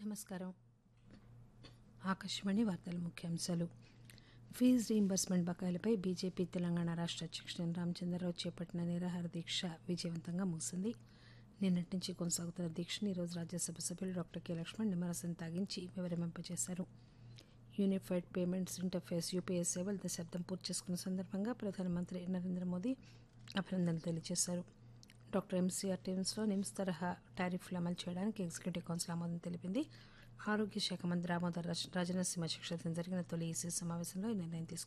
నమస్కారం ఆకాశవాణి వార్తల ముఖ్యాంశాలు ఫీజు రీయింబర్స్మెంట్ బకాయిలపై బీజేపీ తెలంగాణ రాష్ట్ర అధ్యక్షుడు ఎన్ రామచంద్రరావు చేపట్టిన నిరాహార దీక్ష విజయవంతంగా ముగిసింది నిన్నటి నుంచి కొనసాగుతున్న దీక్షను ఈరోజు రాజ్యసభ సభ్యులు డాక్టర్ కె లక్ష్మణ్ నిమ్మరసం తాగించి వివరింపజేశారు యూనిఫైడ్ పేమెంట్స్ ఇంటర్ఫేస్ యూపీఐ సేవలు దశాబ్దం పూర్తి చేసుకున్న సందర్భంగా ప్రధానమంత్రి నరేంద్ర మోదీ అభినందనలు తెలియజేశారు డాక్టర్ ఎంసీఆర్ టీమ్స్లో నిమ్స్ తరహా టారిఫ్లు అమలు చేయడానికి ఎగ్జిక్యూటివ్ కౌన్సిల్ ఆమోదం తెలిపింది ఆరోగ్య శాఖ మంత్రి దామోదర్ రాజ రాజనరసింహ అధ్యక్షతన జరిగిన తొలి ఈసీ సమావేశంలో ఈ నిర్ణయం తీసుకున్నారు